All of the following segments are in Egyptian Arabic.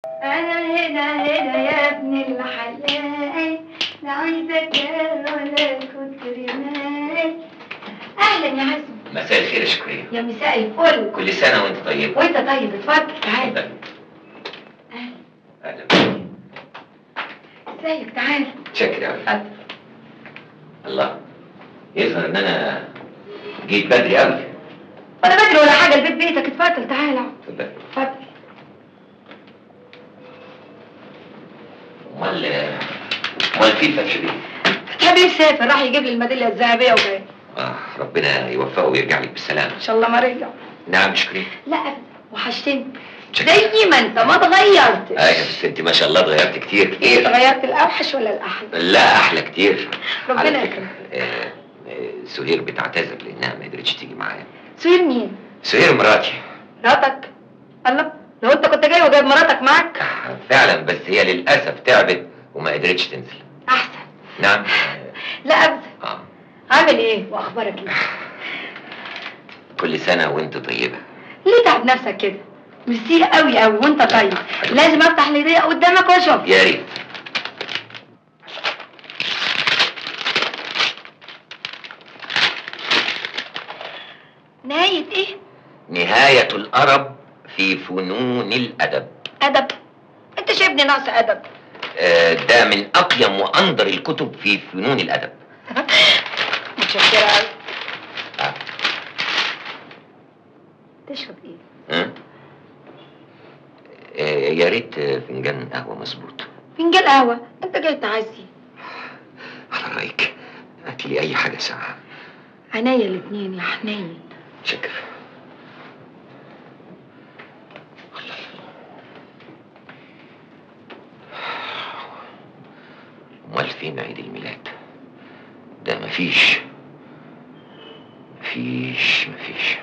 انا هنا هنا يا ابن الحلال لا عايزه كان ولا كنت رمال اهلا يا عزم مساء الخير يا شكرية يا مساء الفل كل سنة وانت طيب وانت طيب اتفضل تعال اتفضل. اهلا اهلا بيك. ازيك تعال شكرا أوي. اتفضل الله يظهر ان انا جيت بدري قوي ولا بدري ولا حاجه البيت بيتك اتفضل تعال اقعد اتفضل اتفضل امال امال في الفتح دي حبيبي سافر راح يجيب لي الميداليه الذهبيه وجاي اه ربنا يوفقه ويرجع لك بالسلامة ان شاء الله ما رجع نعم شكري لا ابدا وحشتني شكرا زي ما انت ما اتغيرتش ايوه بس انت ما شاء الله اتغيرت كتير ايه كتير اتغيرت الاوحش ولا الاحلى لا احلى كتير ربنا على يكرمك. فكرة آه، آه، سهير بتعتذر لانها ما قدرتش تيجي معايا سهير مين سهير مراتي مراتك الله لو انت كنت جاي وجايب مراتك معاك فعلا بس هي للاسف تعبت وما قدرتش تنزل احسن نعم لا ابدا اه عامل ايه واخبارك ايه كل سنه وانت طيبه ليه تعب نفسك كده ميرسي قوي قوي وانت طيب لازم افتح الهديه قدامك واشوف يا ريت نهايه ايه نهايه الارب في فنون الادب ادب انت شايفني ناقص ادب آه، ده من اقيم وانظر الكتب في فنون الادب متشكره قوي آه. تشرب ايه م? آه، يا ريت آه، فنجان قهوه مظبوط فنجان قهوه انت جاي تعزي على رايك هات لي اي حاجه ساعه عينيا الاتنين يا حنين شكرا امال فين عيد الميلاد ده مفيش مفيش مفيش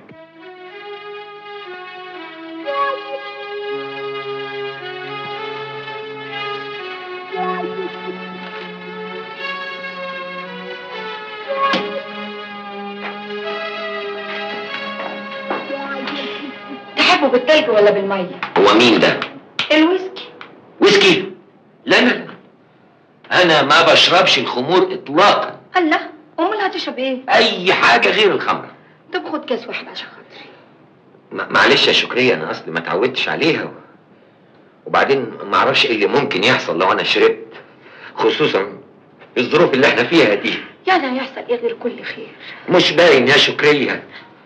تحبه بالتلج ولا بالميه هو مين ده الويسكي ويسكي لا لا لا انا ما بشربش الخمور اطلاقا الله امال هتشرب ايه اي حاجه غير الخمره طب خد كاس واحد عشان خاطري ما- معلش يا شكرية أنا أصلي ما اتعودتش عليها وبعدين ما أعرفش إيه اللي ممكن يحصل لو أنا شربت خصوصا في الظروف اللي إحنا فيها دي يعني هيحصل ايه غير كل خير مش باين يا شكرية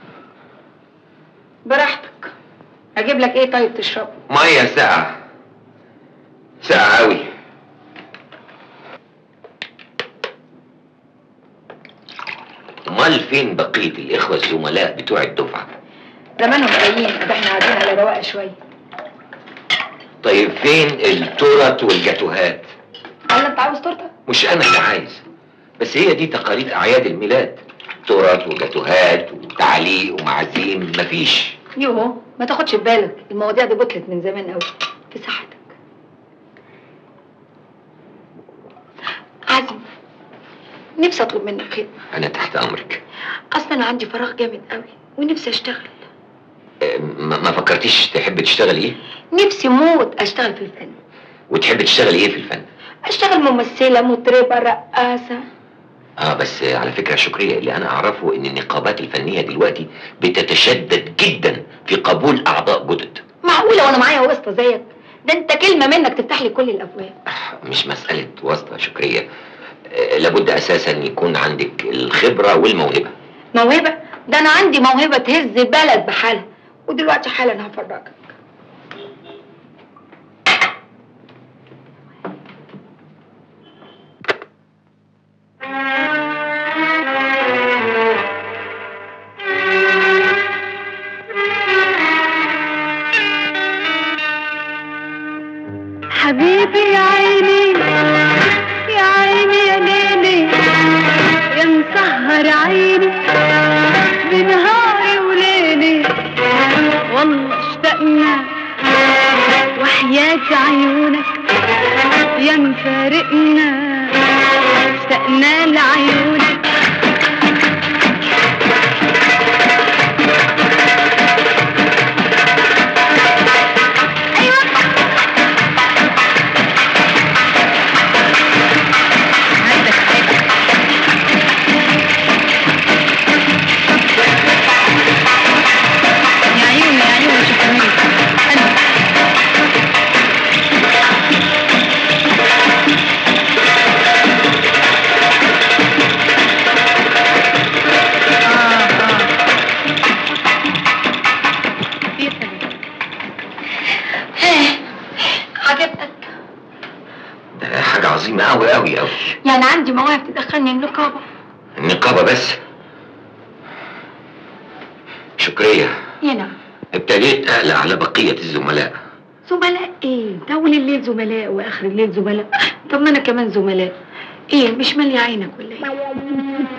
براحتك اجيب لك ايه طيب تشربه مية ساقعة ساقعة أوي أمال فين بقية الإخوة الزملاء بتوع الدفعة؟ زمانهم جايين ده احنا قاعدين على رواقه شويه طيب فين التورت والجاتوهات؟ قال انت عاوز تورته مش انا اللي عايز بس هي دي تقاليد اعياد الميلاد تورت وجاتوهات وتعليق ومعازيم مفيش يوه ما تاخدش في بالك المواضيع دي بطلت من زمان قوي في صحتك عزم نفسي اطلب منك خدمه انا تحت امرك اصلا انا عندي فراغ جامد قوي ونفسي اشتغل أه، ما ما فكرتيش تحب تشتغلي ايه نفسي موت اشتغل في الفن وتحب تشتغلي ايه في الفن اشتغل ممثله مطربه رقاصه اه بس على فكره شكريه اللي انا اعرفه ان النقابات الفنيه دلوقتي بتتشدد جدا في قبول اعضاء جدد معقوله وانا معايا واسطه زيك ده انت كلمه منك تفتح لي كل الابواب مش مساله واسطه شكريه أه، لابد اساسا يكون عندك الخبره والموهبه موهبه ده انا عندي موهبه تهز بلد بحالها ودلوقتي حالا هفرجك حبيبي يا عيني يا عيني يا ليلي يا مسهر عيني بنهاري وليلي والله اشتقنا وحياة عيونك يا مفارقنا اشتقنا لعيونك ايوه قوي قوي قوي يعني عندي مواهب تدخلني النقابة النقابة بس شكرية يا نعم ابتديت اقلق على بقية الزملاء زملاء ايه؟ ده اول الليل زملاء واخر الليل زملاء طب ما انا كمان زملاء ايه مش مالية عينك ولا ايه؟